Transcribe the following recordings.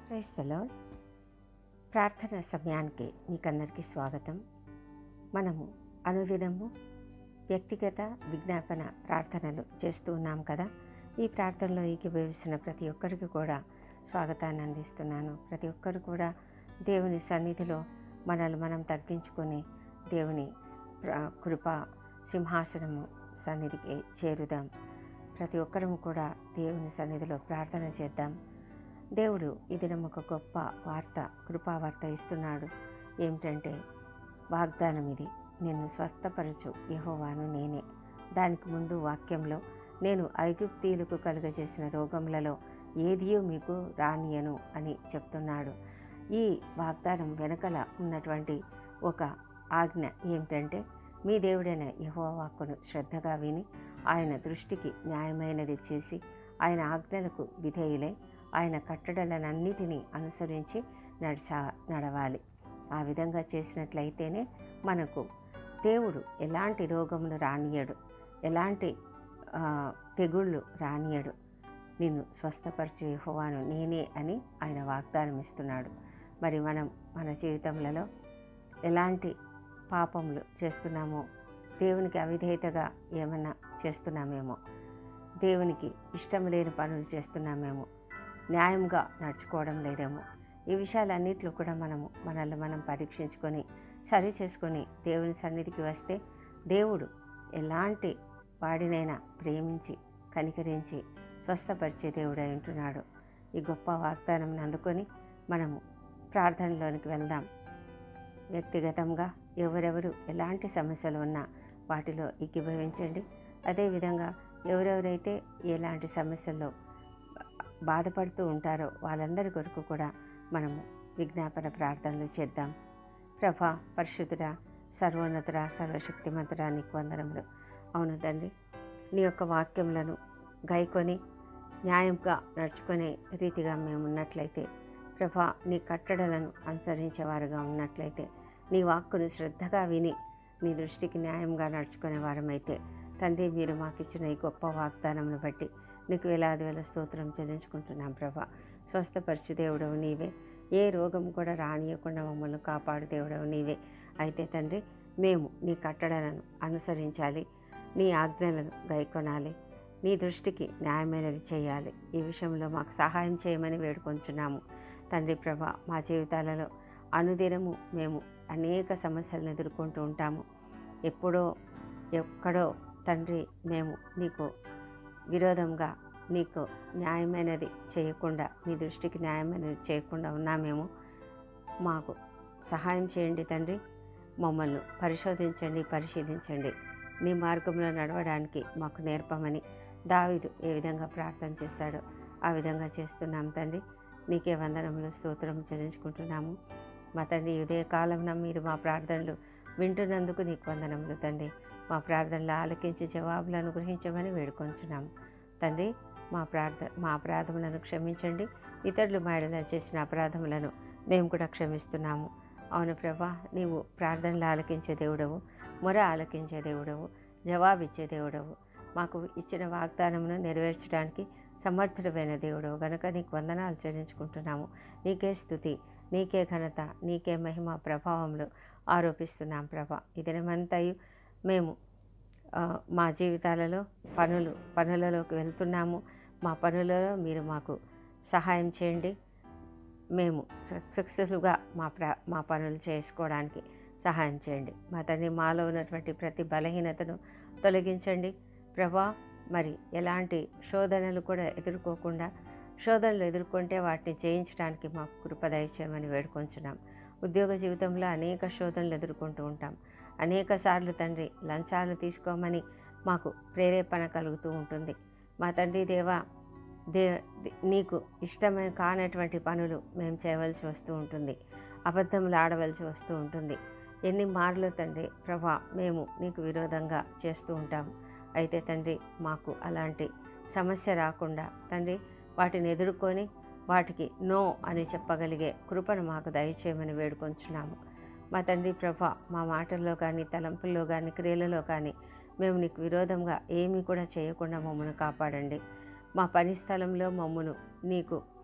క్రైస్తలో ప్రార్థన సమయానికి మీకందరికీ స్వాగతం మనము అనుదినము వ్యక్తిగత విజ్ఞాపన ప్రార్థనలు చేస్తూ ఉన్నాం కదా ఈ ప్రార్థనలో ఏకీభవిస్తున్న ప్రతి ఒక్కరికి కూడా స్వాగతాన్ని అందిస్తున్నాను ప్రతి ఒక్కరు కూడా దేవుని సన్నిధిలో మనల్ని మనం తగ్గించుకొని దేవుని ప్ర- కృప సింహాసనము సన్నిధికి చేరుదాం ప్రతి ఒక్కరము కూడా దేవుని సన్నిధిలో ప్రార్థన చేద్దాం దేవుడు ఈ దినం ఒక గొప్ప వార్త కృపావార్త ఇస్తున్నాడు ఏమిటంటే వాగ్దానం ఇది నిన్ను స్వస్థపరచు యెహోవాను నేనే దానికి ముందు వాక్యంలో నేను ఐగుప్తీయులకు కలుగజేసిన రోగములలో ఏదియో మీకు రానియను అని చెప్తున్నాడు ఈ వాగ్దానం వెనకల ఉన్నటువంటి ఒక ఆజ్ఞ ఏమిటంటే మీ దేవుడైన యెహోవా వాక్కును శ్రద్ధగా విని ఆయన దృష్టికి న్యాయమైనది చేసి ఆయన ఆజ్ఞలకు విధేయులై ఆయన కట్టడలనన్నిటినీ అనుసరించి నడిచా నడవాలి ఆ విధంగా చేసినట్లయితేనే మనకు దేవుడు ఎలాంటి రోగములు రానియడు ఎలాంటి ఆ, తెగుళ్ళు రానియడు నిన్ను స్వస్థపరచు యెహోవాను నేనే అని ఆయన వాగ్దానం ఇస్తున్నాడు మరి మనం మన జీవితంలో ఎలాంటి పాపములు చేస్తున్నామో దేవునికి అవిధేయతగా ఏమన్నా చేస్తున్నామేమో దేవునికి ఇష్టం లేని పనులు చేస్తున్నామేమో న్యాయంగా నడుచుకోవడం లేదేమో ఈ విషయాలన్నింటిలో కూడా మనము మనల్ని మనం పరీక్షించుకొని సరి చేసుకొని దేవుని సన్నిధికి వస్తే దేవుడు ఎలాంటి వాడినైనా ప్రేమించి కనికరించి స్వస్థపరిచే దేవుడై ఉంటున్నాడు ఈ గొప్ప వాగ్దానం అందుకొని మనము ప్రార్థనలోనికి వెళ్దాం వ్యక్తిగతంగా ఎవరెవరు ఎలాంటి సమస్యలు ఉన్నా వాటిలో ఏకీభవించండి అదేవిధంగా ఎవరెవరైతే ఎలాంటి సమస్యల్లో బాధపడుతూ ఉంటారో వాళ్ళందరి కొరకు కూడా మనము విజ్ఞాపన ప్రార్థనలు చేద్దాం ప్రభా పరిశుద్ధుడా సర్వోన్నతుడా సర్వశక్తిమంతుడా నీకు వందనములు అవును తండ్రి నీ యొక్క వాక్యములను గైకొని న్యాయంగా నడుచుకునే రీతిగా మేము ఉన్నట్లయితే ప్రభా నీ కట్టడలను అనుసరించేవారుగా ఉన్నట్లయితే నీ వాక్కును శ్రద్ధగా విని నీ దృష్టికి న్యాయంగా నడుచుకునే వారమైతే తండ్రి మీరు మాకు ఇచ్చిన ఈ గొప్ప వాగ్దానంను బట్టి నీకు వేలాది వేల స్తోత్రం చెల్లించుకుంటున్నాం ప్రభా స్వస్థపరిచి దేవుడవు నీవే ఏ రోగం కూడా రానియకుండా మమ్మల్ని కాపాడు దేవుడవు నీవే అయితే తండ్రి మేము నీ కట్టడలను అనుసరించాలి నీ ఆజ్ఞలను గైకొనాలి నీ దృష్టికి న్యాయమైనది చేయాలి ఈ విషయంలో మాకు సహాయం చేయమని వేడుకొంచున్నాము తండ్రి ప్రభ మా జీవితాలలో అనుదినము మేము అనేక సమస్యలను ఎదుర్కొంటూ ఉంటాము ఎప్పుడో ఎక్కడో తండ్రి మేము నీకు విరోధంగా నీకు న్యాయమైనది చేయకుండా నీ దృష్టికి న్యాయమైనది చేయకుండా ఉన్నామేమో మాకు సహాయం చేయండి తండ్రి మమ్మల్ని పరిశోధించండి పరిశీలించండి నీ మార్గంలో నడవడానికి మాకు నేర్పమని దావీదు ఏ విధంగా ప్రార్థన చేశాడో ఆ విధంగా చేస్తున్నాం తండ్రి నీకే వందనములు స్తోత్రం చెల్లించుకుంటున్నాము మా తండ్రి ఉదయ కాలంలో మీరు మా ప్రార్థనలు వింటున్నందుకు నీకు వందనములు తండ్రి మా ప్రార్థనలు ఆలకించి జవాబులు అనుగ్రహించమని వేడుకొంచున్నాము తండ్రి మా ప్రార్థ మా అపరాధములను క్షమించండి ఇతరులు మాడలా చేసిన అపరాధములను మేము కూడా క్షమిస్తున్నాము అవును ప్రభా నీవు ప్రార్థనలు ఆలకించే దేవుడవు మొర ఆలకించే దేవుడవు జవాబిచ్చే దేవుడవు మాకు ఇచ్చిన వాగ్దానమును నెరవేర్చడానికి సమర్థుడమైన దేవుడవు గనుక నీకు వందనాలు చెల్లించుకుంటున్నాము నీకే స్థుతి నీకే ఘనత నీకే మహిమ ప్రభావములు ఆరోపిస్తున్నాం ప్రభా ఈ దినమంతయు మేము ఆ, మా జీవితాలలో పనులు పనులలోకి వెళ్తున్నాము మా పనులలో మీరు మాకు సహాయం చేయండి మేము సక్సెస్ఫుల్గా మా ప్ర మా పనులు చేసుకోవడానికి సహాయం చేయండి మా తండ్రి మాలో ఉన్నటువంటి ప్రతి బలహీనతను తొలగించండి ప్రభా మరి ఎలాంటి శోధనలు కూడా ఎదుర్కోకుండా శోధనలు ఎదుర్కొంటే వాటిని జయించడానికి మాకు కృప దయచేయమని వేడుకొంచున్నాం ఉద్యోగ జీవితంలో అనేక శోధనలు ఎదుర్కొంటూ ఉంటాం అనేక సార్లు తండ్రి లంచాలు తీసుకోమని మాకు ప్రేరేపణ కలుగుతూ ఉంటుంది మా తండ్రి దేవా దే దే- నీకు ఇష్టమైన కానటువంటి పనులు మేము చేయవలసి వస్తూ ఉంటుంది అబద్ధములు ఆడవలసి వస్తూ ఉంటుంది ఎన్ని మార్లు తండ్రి ప్రభా మేము నీకు విరోధంగా చేస్తూ ఉంటాం అయితే తండ్రి మాకు అలాంటి సమస్య రాకుండా తండ్రి వాటిని ఎదుర్కొని వాటికి నో అని చెప్పగలిగే కృపను మాకు దయచేయమని వేడుకొంచున్నాము మా తండ్రి ప్రభ మా మాటల్లో కానీ తలంపుల్లో కానీ క్రియలలో కానీ మేము నీకు విరోధంగా ఏమీ కూడా చేయకుండా మమ్మల్ని కాపాడండి మా పని స్థలంలో మమ్మను నీకు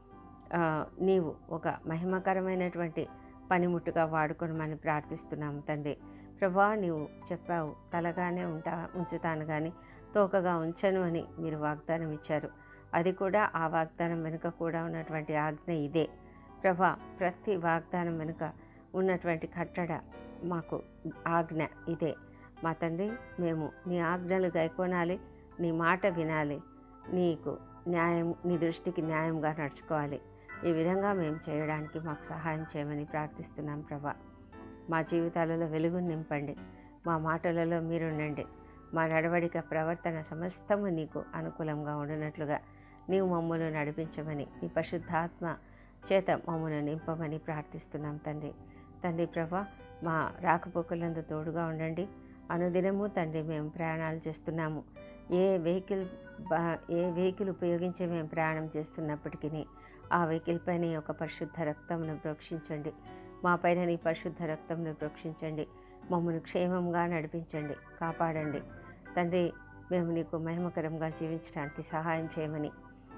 ఆ, నీవు ఒక మహిమకరమైనటువంటి పనిముట్టుగా వాడుకోనమని ప్రార్థిస్తున్నాము తండ్రి ప్రభా నీవు చెప్పావు తలగానే ఉంటా ఉంచుతాను కానీ తోకగా ఉంచను అని మీరు వాగ్దానం ఇచ్చారు అది కూడా ఆ వాగ్దానం వెనుక కూడా ఉన్నటువంటి ఆజ్ఞ ఇదే ప్రభా ప్రతి వాగ్దానం వెనుక ఉన్నటువంటి కట్టడ మాకు ఆజ్ఞ ఇదే మా తండ్రి మేము నీ ఆజ్ఞలు గైకోనాలి నీ మాట వినాలి నీకు న్యాయం నీ దృష్టికి న్యాయంగా నడుచుకోవాలి ఈ విధంగా మేము చేయడానికి మాకు సహాయం చేయమని ప్రార్థిస్తున్నాం ప్రభా మా జీవితాలలో వెలుగును నింపండి మా మాటలలో మీరుండండి మా నడవడిక ప్రవర్తన సమస్తము నీకు అనుకూలంగా ఉండినట్లుగా నీవు మమ్మల్ని నడిపించమని నీ పరిశుద్ధాత్మ చేత మమ్మల్ని నింపమని ప్రార్థిస్తున్నాం తండ్రి తండ్రి ప్రభా మా రాకపోకలందు తోడుగా ఉండండి అనుదినము తండ్రి మేము ప్రయాణాలు చేస్తున్నాము ఏ వెహికల్ బా- ఏ వెహికల్ ఉపయోగించి మేము ప్రయాణం చేస్తున్నప్పటికీ ఆ వెహికల్ పైన ఈ యొక్క పరిశుద్ధ రక్తమును ప్రోక్షించండి మా పైన నీ పరిశుద్ధ రక్తమును ప్రోక్షించండి మమ్మల్ని క్షేమంగా నడిపించండి కాపాడండి తండ్రి మేము నీకు మహిమకరంగా జీవించడానికి సహాయం చేయమని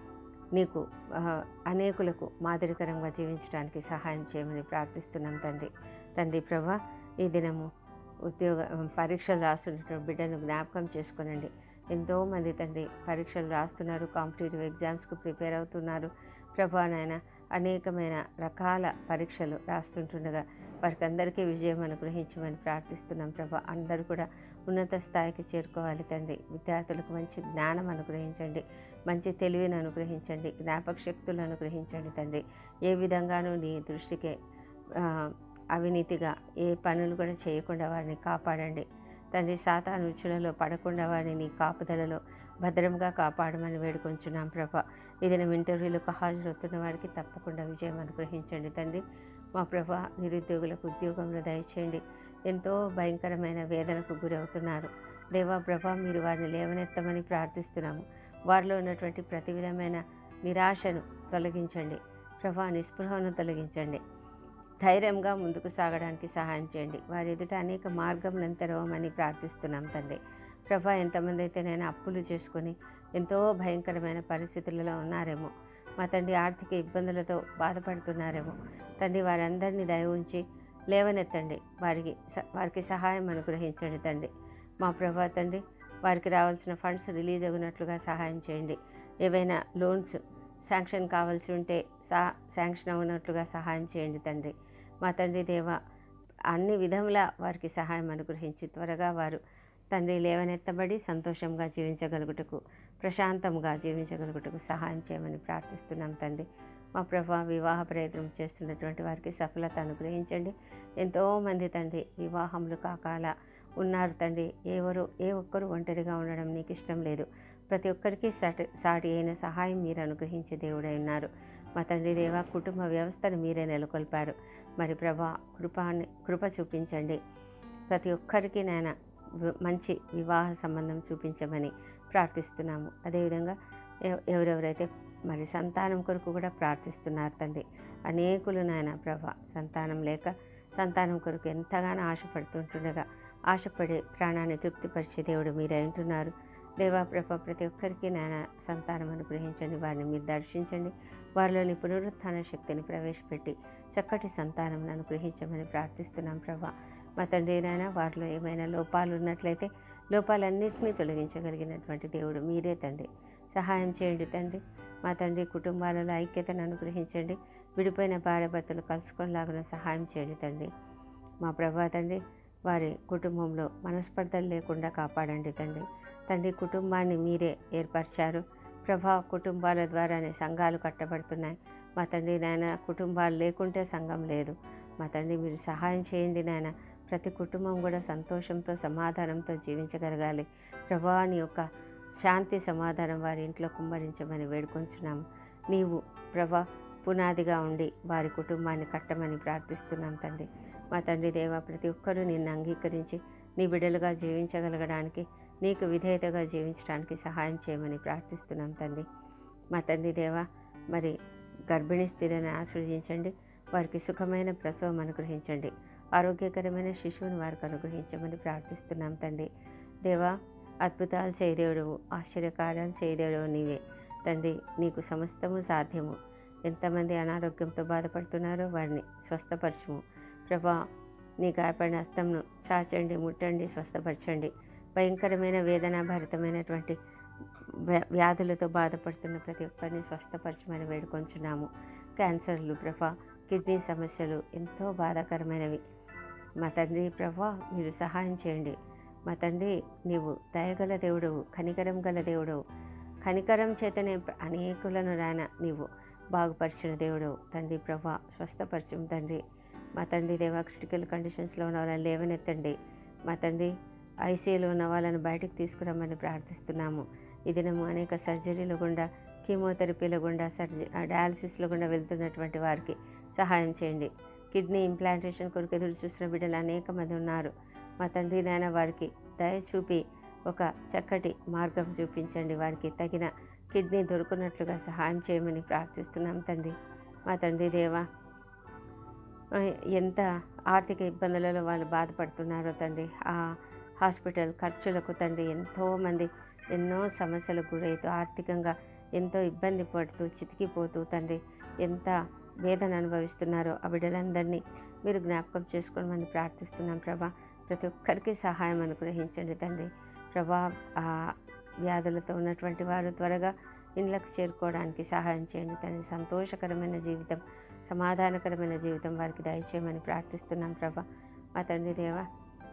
నీకు ఆ, అనేకులకు మాదిరికరంగా జీవించడానికి సహాయం చేయమని ప్రార్థిస్తున్నాం తండ్రి తండ్రి ప్రభా ఈ దినము ఉద్యోగ పరీక్షలు రాస్తున్నటువంటి బిడ్డను జ్ఞాపకం చేసుకోనండి ఎంతోమంది తండ్రి పరీక్షలు రాస్తున్నారు కాంపిటేటివ్ ఎగ్జామ్స్కి ప్రిపేర్ అవుతున్నారు ప్రభా నాయన అనేకమైన రకాల పరీక్షలు రాస్తుంటుండగా వారికి అందరికీ విజయం అనుగ్రహించమని ప్రార్థిస్తున్నాం ప్రభా అందరూ కూడా ఉన్నత స్థాయికి చేరుకోవాలి తండ్రి విద్యార్థులకు మంచి జ్ఞానం అనుగ్రహించండి మంచి తెలివిని అనుగ్రహించండి జ్ఞాపక శక్తులు అనుగ్రహించండి తండ్రి ఏ విధంగానూ నీ దృష్టికి ఆ, అవినీతిగా ఏ పనులు కూడా చేయకుండా వారిని కాపాడండి తండ్రి సాతాను ఉచ్చులలో పడకుండా వారిని నీ కాపుదలలో భద్రంగా కాపాడమని వేడుకొంచున్నాం ప్రభ ఏదైనా ఇంటర్వ్యూలకు హాజరవుతున్న వారికి తప్పకుండా విజయం అనుగ్రహించండి తండ్రి మా ప్రభ నిరుద్యోగులకు ఉద్యోగంలో దయచేయండి ఎంతో భయంకరమైన వేదనకు గురవుతున్నారు దేవా ప్రభ మీరు వారిని లేవనెత్తమని ప్రార్థిస్తున్నాము వారిలో ఉన్నటువంటి ప్రతి విధమైన నిరాశను తొలగించండి ప్రభా నిస్పృహను తొలగించండి ధైర్యంగా ముందుకు సాగడానికి సహాయం చేయండి వారి ఎదుట అనేక మార్గం తెరవమని ప్రార్థిస్తున్నాం తండ్రి ప్రభా ఎంతమంది అయితే నేను అప్పులు చేసుకొని ఎంతో భయంకరమైన పరిస్థితులలో ఉన్నారేమో మా తండ్రి ఆర్థిక ఇబ్బందులతో బాధపడుతున్నారేమో తండ్రి వారందరినీ దయ ఉంచి లేవనెత్తండి వారికి స- వారికి సహాయం అనుగ్రహించండి తండ్రి మా ప్రభా తండ్రి వారికి రావాల్సిన ఫండ్స్ రిలీజ్ అవునట్లుగా సహాయం చేయండి ఏవైనా లోన్స్ శాంక్షన్ కావాల్సి ఉంటే సా శాంక్షన్ అవునట్లుగా సహాయం చేయండి తండ్రి మా తండ్రి దేవ అన్ని విధములా వారికి సహాయం అనుగ్రహించి త్వరగా వారు తండ్రి లేవనెత్తబడి సంతోషంగా జీవించగలుగుటకు ప్రశాంతంగా జీవించగలుగుటకు సహాయం చేయమని ప్రార్థిస్తున్నాం తండ్రి మా ప్రభా వివాహ ప్రయత్నం చేస్తున్నటువంటి వారికి సఫలత అనుగ్రహించండి ఎంతోమంది తండ్రి వివాహములు కాకాల ఉన్నారు తండ్రి ఎవరు ఏ ఒక్కరు ఒంటరిగా ఉండడం నీకు ఇష్టం లేదు ప్రతి ఒక్కరికి సాటి సాటి అయిన సహాయం మీరు అనుగ్రహించే దేవుడై ఉన్నారు మా తండ్రి దేవ కుటుంబ వ్యవస్థను మీరే నెలకొల్పారు మరి ప్రభా కృపాన్ని కృప చూపించండి ప్రతి ఒక్కరికి నాయన వి- మంచి వివాహ సంబంధం చూపించమని ప్రార్థిస్తున్నాము అదేవిధంగా ఎవ- ఎవరెవరైతే మరి సంతానం కొరకు కూడా ప్రార్థిస్తున్నారు తండ్రి అనేకులు నాయన ప్రభ సంతానం లేక సంతానం కొరకు ఎంతగానో ఆశపడుతుంటుండగా ఆశపడే ప్రాణాన్ని తృప్తిపరిచే దేవుడు మీరే అంటున్నారు దేవా ప్రభ ప్రతి ఒక్కరికి నాయన సంతానం అనుగ్రహించండి వారిని మీరు దర్శించండి వారిలోని పునరుత్థాన శక్తిని ప్రవేశపెట్టి చక్కటి సంతానం అనుగ్రహించమని ప్రార్థిస్తున్నాం ప్రభా మా తండ్రి నాయన వారిలో ఏమైనా లోపాలు ఉన్నట్లయితే లోపాలన్నింటినీ తొలగించగలిగినటువంటి దేవుడు మీరే తండ్రి సహాయం చేయండి తండ్రి మా తండ్రి కుటుంబాలలో ఐక్యతను అనుగ్రహించండి విడిపోయిన భార్య భర్తలు కలుసుకొనిలాగిన సహాయం చేయండి తండ్రి మా ప్రభా తండ్రి వారి కుటుంబంలో మనస్పర్ధలు లేకుండా కాపాడండి తండ్రి తండ్రి కుటుంబాన్ని మీరే ఏర్పరిచారు ప్రభా కుటుంబాల ద్వారానే సంఘాలు కట్టబడుతున్నాయి మా తండ్రి నాయన కుటుంబాలు లేకుంటే సంఘం లేదు మా తండ్రి మీరు సహాయం చేయండి నాయన ప్రతి కుటుంబం కూడా సంతోషంతో సమాధానంతో జీవించగలగాలి ప్రభా నీ యొక్క శాంతి సమాధానం వారి ఇంట్లో కుమ్మరించమని వేడుకొంచున్నాము నీవు ప్రభా పునాదిగా ఉండి వారి కుటుంబాన్ని కట్టమని ప్రార్థిస్తున్నాం తండ్రి మా తండ్రి దేవ ప్రతి ఒక్కరూ నిన్ను అంగీకరించి నీ బిడ్డలుగా జీవించగలగడానికి నీకు విధేయతగా జీవించడానికి సహాయం చేయమని ప్రార్థిస్తున్నాం తండ్రి మా తండ్రి దేవ మరి గర్భిణీ స్త్రీలను ఆశీర్వదించండి వారికి సుఖమైన ప్రసవం అనుగ్రహించండి ఆరోగ్యకరమైన శిశువుని వారికి అనుగ్రహించమని ప్రార్థిస్తున్నాం తండ్రి దేవా అద్భుతాలు చేయదేవుడు ఆశ్చర్యకార్యాలు చేయదేవుడు నీవే తండ్రి నీకు సమస్తము సాధ్యము ఎంతమంది అనారోగ్యంతో బాధపడుతున్నారో వారిని స్వస్థపరచుము ప్రభా నీ గాయపడిన హస్తంను చాచండి ముట్టండి స్వస్థపరచండి భయంకరమైన వేదన భరితమైనటువంటి వ్య- వ్యాధులతో బాధపడుతున్న ప్రతి ఒక్కరిని స్వస్థపరచమని వేడుకొంచున్నాము క్యాన్సర్లు ప్రభా కిడ్నీ సమస్యలు ఎంతో బాధాకరమైనవి మా తండ్రి ప్రభా మీరు సహాయం చేయండి మా తండ్రి నీవు దయగల దేవుడవు కనికరం గల దేవుడవు కనికరం చేతనే ప్ర- అనేకులను రాయన నీవు బాగుపరిచిన దేవుడవు తండ్రి ప్రభా స్వస్థపరచం తండ్రి మా తండ్రి దేవా క్రిటికల్ కండిషన్స్లో ఉన్న వాళ్ళని లేవనెత్తండి మా తండ్రి ఐసీయూలో ఉన్న వాళ్ళని బయటకు తీసుకురమ్మని ప్రార్థిస్తున్నాము ఈ దినము అనేక సర్జరీల గుండా కీమోథెరపీల గుండా సర్జరీ డయాలసిస్ల గుండా వెళ్తున్నటువంటి వారికి సహాయం చేయండి కిడ్నీ ఇంప్లాంటేషన్ కొరకు ఎదురు చూసిన బిడ్డలు అనేక మంది ఉన్నారు మా తండ్రి నాయన వారికి దయ చూపి ఒక చక్కటి మార్గం చూపించండి వారికి తగిన కిడ్నీ దొరుకున్నట్లుగా సహాయం చేయమని ప్రార్థిస్తున్నాం తండ్రి మా తండ్రి దేవా ఆ, ఎంత ఆర్థిక ఇబ్బందులలో వాళ్ళు బాధపడుతున్నారో తండ్రి ఆ హాస్పిటల్ ఖర్చులకు తండ్రి ఎంతోమంది ఎన్నో సమస్యలకు గురవుతూ ఆర్థికంగా ఎంతో ఇబ్బంది పడుతూ చితికిపోతూ తండ్రి ఎంత వేదన అనుభవిస్తున్నారో ఆ బిడ్డలందరినీ మీరు జ్ఞాపకం చేసుకోమని ప్రార్థిస్తున్నాం ప్రభా ప్రతి ఒక్కరికి సహాయం అనుగ్రహించండి తండ్రి ప్రభా ఆ వ్యాధులతో ఉన్నటువంటి వారు త్వరగా ఇండ్లకు చేరుకోవడానికి సహాయం చేయండి తండ్రి సంతోషకరమైన జీవితం సమాధానకరమైన జీవితం వారికి దయచేయమని ప్రార్థిస్తున్నాం ప్రభా మా తండ్రి దేవా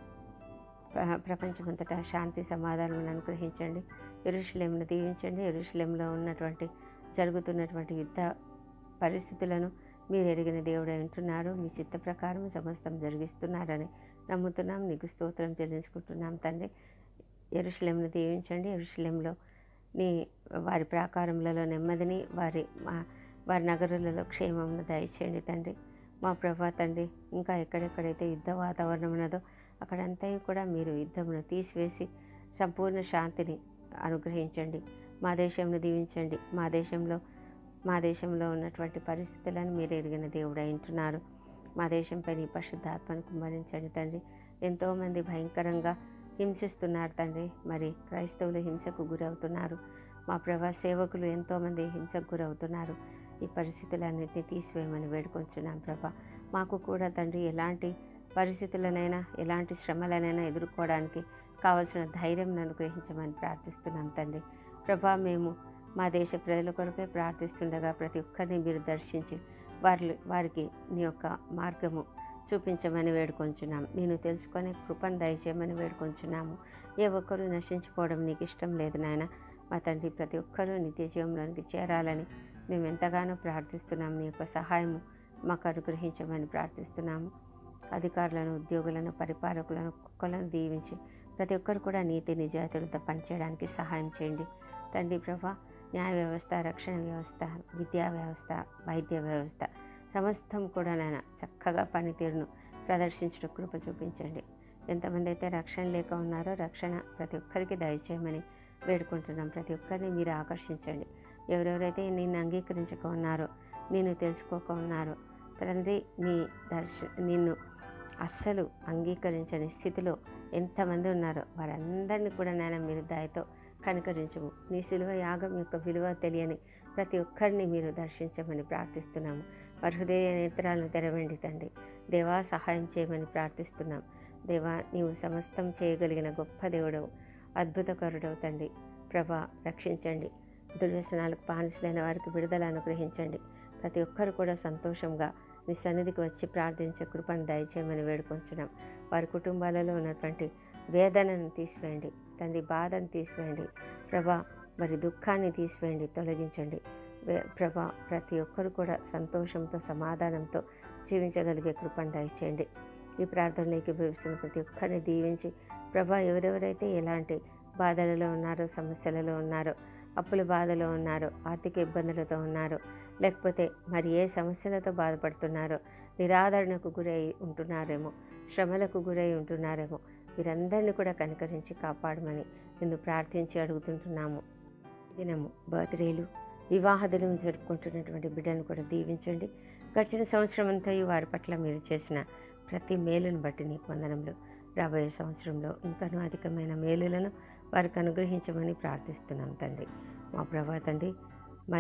ప్ర- ప్రపంచమంతటా శాంతి సమాధానం అనుగ్రహించండి ఎరుషులేమును దీవించండి ఎరుషులేంలో ఉన్నటువంటి జరుగుతున్నటువంటి యుద్ధ పరిస్థితులను మీరు ఎరిగిన దేవుడు వింటున్నారు మీ చిత్త ప్రకారం సమస్తం జరిగిస్తున్నారని నమ్ముతున్నాం నీకు స్తోత్రం చెల్లించుకుంటున్నాం తండ్రి ఎరుషులేమును దీవించండి ఎరుషులేంలో నీ వారి ప్రాకారములలో నెమ్మదిని వారి మా- వారి నగరులలో క్షేమమును దయచేయండి తండ్రి మా ప్రభా తండ్రి ఇంకా ఎక్కడెక్కడైతే యుద్ధ వాతావరణం ఉన్నదో అక్కడంతా కూడా మీరు యుద్ధమును తీసివేసి సంపూర్ణ శాంతిని అనుగ్రహించండి మా దేశంను దీవించండి మా దేశంలో మా దేశంలో ఉన్నటువంటి పరిస్థితులను మీరు ఎరిగిన దేవుడు వింటున్నారు మా దేశంపై నీ పరిశుద్ధాత్మను కుమ్మరించండి తండ్రి ఎంతోమంది భయంకరంగా హింసిస్తున్నారు తండ్రి మరి క్రైస్తవులు హింసకు గురవుతున్నారు మా ప్రభా సేవకులు ఎంతోమంది హింసకు గురవుతున్నారు ఈ పరిస్థితులన్నింటినీ తీసివేయమని వేడుకొంచున్నాం ప్రభా మాకు కూడా తండ్రి ఎలాంటి పరిస్థితులనైనా ఎలాంటి శ్రమలనైనా ఎదుర్కోవడానికి కావలసిన ధైర్యం అనుగ్రహించమని ప్రార్థిస్తున్నాం తండ్రి ప్రభా మేము మా దేశ ప్రజల కొరకే ప్రార్థిస్తుండగా ప్రతి ఒక్కరిని మీరు దర్శించి వారి వారికి నీ యొక్క మార్గము చూపించమని వేడుకొంచున్నాం నేను తెలుసుకొని కృపను దయచేయమని వేడుకొంచున్నాము ఏ ఒక్కరూ నశించిపోవడం నీకు ఇష్టం లేదు నాయన మా తండ్రి ప్రతి ఒక్కరూ నిత్య జీవంలోనికి చేరాలని మేము ఎంతగానో ప్రార్థిస్తున్నాము నీ యొక్క సహాయము మాకు అనుగ్రహించమని ప్రార్థిస్తున్నాము అధికారులను ఉద్యోగులను పరిపాలకులను కుక్కలను దీవించి ప్రతి ఒక్కరు కూడా నీతి నిజాయితీలతో పనిచేయడానికి సహాయం చేయండి తండ్రి ప్రభా న్యాయ వ్యవస్థ రక్షణ వ్యవస్థ విద్యా వ్యవస్థ వైద్య వ్యవస్థ సమస్తం కూడా నాయన చక్కగా పనితీరును ప్రదర్శించడం కృప చూపించండి ఎంతమంది అయితే రక్షణ లేక ఉన్నారో రక్షణ ప్రతి ఒక్కరికి దయచేయమని వేడుకుంటున్నాం ప్రతి ఒక్కరిని మీరు ఆకర్షించండి ఎవరెవరైతే నిన్ను అంగీకరించక ఉన్నారో నేను తెలుసుకోక ఉన్నారో తండ్రి నీ దర్శ నిన్ను అస్సలు అంగీకరించని స్థితిలో ఎంతమంది ఉన్నారో వారందరినీ కూడా నాయన మీరు దయతో కనికరించము నీ సిలువ యాగం యొక్క విలువ తెలియని ప్రతి ఒక్కరిని మీరు దర్శించమని ప్రార్థిస్తున్నాము వారి హృదయ నేత్రాలను తెరవండి తండ్రి దేవా సహాయం చేయమని ప్రార్థిస్తున్నాం దేవా నీవు సమస్తం చేయగలిగిన గొప్ప దేవుడవు అద్భుతకరుడవు తండ్రి ప్రభా రక్షించండి దుర్వ్యసనాలకు బానిసలైన వారికి విడుదల అనుగ్రహించండి ప్రతి ఒక్కరు కూడా సంతోషంగా నీ సన్నిధికి వచ్చి ప్రార్థించే కృపను దయచేయమని వేడుకొంచున్నాం వారి కుటుంబాలలో ఉన్నటువంటి వేదనను తీసివేయండి తండ్రి బాధను తీసివేయండి ప్రభా మరి దుఃఖాన్ని తీసివేయండి తొలగించండి వే- ప్రభా ప్రతి ఒక్కరు కూడా సంతోషంతో సమాధానంతో జీవించగలిగే కృపను దయచేయండి ఈ ప్రార్థనలు ఏకీభవిస్తున్న ప్రతి ఒక్కరిని దీవించి ప్రభా ఎవరెవరైతే ఎలాంటి బాధలలో ఉన్నారో సమస్యలలో ఉన్నారో అప్పుల బాధలో ఉన్నారో ఆర్థిక ఇబ్బందులతో ఉన్నారో లేకపోతే మరి ఏ సమస్యలతో బాధపడుతున్నారో నిరాదరణకు గురై ఉంటున్నారేమో శ్రమలకు గురై ఉంటున్నారేమో వీరందరినీ కూడా కనికరించి కాపాడమని నిన్ను ప్రార్థించి అడుగుతుంటున్నాము దినము బర్త్డేలు వివాహ దినం జరుపుకుంటున్నటువంటి బిడ్డను కూడా దీవించండి గడిచిన సంవత్సరం అంతా వారి పట్ల మీరు చేసిన ప్రతి మేలును బట్టి నీకు వందనములు రాబోయే సంవత్సరంలో ఇంకనూ అధికమైన మేలులను వారికి అనుగ్రహించమని ప్రార్థిస్తున్నాం తండ్రి మా ప్రభా తండ్రి మరి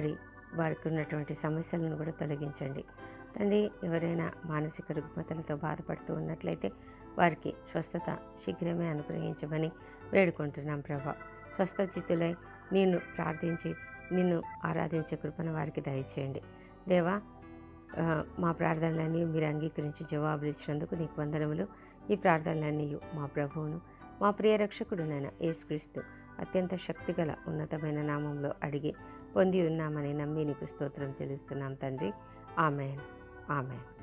వారికి ఉన్నటువంటి సమస్యలను కూడా తొలగించండి తండ్రి ఎవరైనా మానసిక రుగ్మతలతో బాధపడుతూ ఉన్నట్లయితే వారికి స్వస్థత శీఘ్రమే అనుగ్రహించమని వేడుకుంటున్నాం ప్రభా స్వస్థచితులై నిన్ను ప్రార్థించి నిన్ను ఆరాధించే కృపను వారికి దయచేయండి దేవా ఆ, మా ప్రార్థనలన్నీ మీరు అంగీకరించి జవాబులు ఇచ్చినందుకు నీకు వందనములు ఈ ప్రార్థనలన్నీ మా ప్రభువును మా ప్రియ రక్షకుడునైన యేసుక్రీస్తు అత్యంత శక్తిగల ఉన్నతమైన నామంలో అడిగి పొంది ఉన్నామని నమ్మి నీకు స్తోత్రం చెల్లిస్తున్నాం తండ్రి ఆమెన్ ఆమెన్